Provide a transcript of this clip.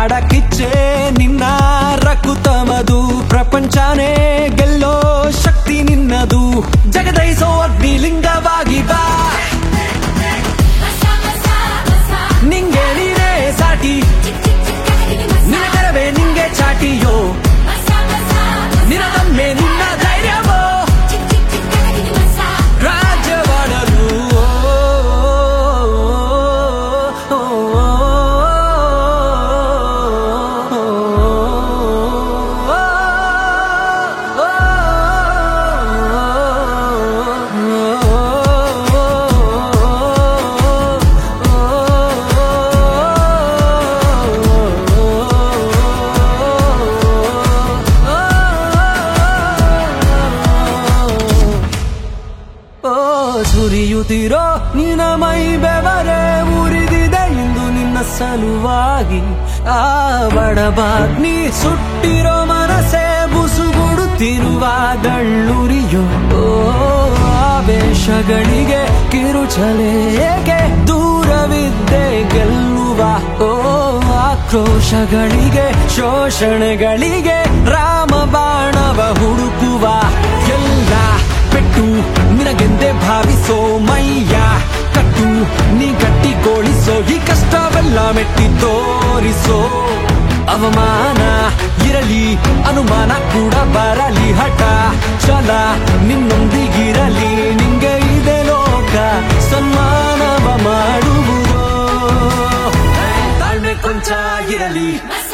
ಮಾಡಕ್ಕಿಚ್ಚೆ ನಿನ್ನ ರಕುತಮದು ಪ್ರಪಂಚನೇ ಗೆಲ್ಲೋ ಶಕ್ತಿ ನಿನ್ನದು ಜಗದೈಸೋ ಅಗ್ನಿಲಿಂಗವಾಗಿ ಬಾ ನಿಂಗೆ ನೀನೇ ಸಾಟಿ ನಿನ್ನ ಕರವೇ ನಿಂಗೆ ಚಾಟಿಯೋ ನಿನ್ನದೊಮ್ಮೆ ನಿನ್ನ ಧೈರ್ಯವೋ ರಾಜ್ಯವಾಡಲು ಓ ಸುರಿಯುತ್ತಿರೋ ನಿನ್ನ ಮೈ ಬೆವರೆ ಉರಿದಿದೆ ಇಂದು ನಿನ್ನ ಸಲುವಾಗಿ ಆ ಬಡಬಾಗ್ನಿ ಸುಟ್ಟಿರೋ ಮನಸ್ಸೇ ಬುಸುಗುಡುತ್ತಿರುವ ದಳ್ಳುರಿಯೋ ಓ ಆವೇಶಗಳಿಗೆ ಕಿರುಚಲೆ ಏಕೆ ದೂರವಿದ್ದೆ ಗೆಲ್ಲುವ ಓ ಆಕ್ರೋಶಗಳಿಗೆ ಶೋಷಣೆಗಳಿಗೆ ರಾಮ ಬಾಣವ ಹುಡುಕುವ ಎಲ್ಲ ಪೆಟ್ಟು ನಿನಗೆಂದೇ ಭಾವಿಸೋ ಮೈಯ ಕಟ್ಟು ನೀ ಗಟ್ಟಿಗೊಳಿಸೋ ಈ ಕಷ್ಟವೆಲ್ಲ ಮೆಟ್ಟಿ ತೋರಿಸೋ ಅವಮಾನ ಇರಲಿ ಅನುಮಾನ ಕೂಡ ಬರಲಿ ಹಠ ಛಲ ನಿನ್ನೊಂದಿಗಿರಲಿ ನಿಂಗೆ ಇದೆ ಲೋಕ ಸನ್ಮಾನವ ಮಾಡುವುದು ತಾಳ್ಮೆ ಕೊಂಚ ಇರಲಿ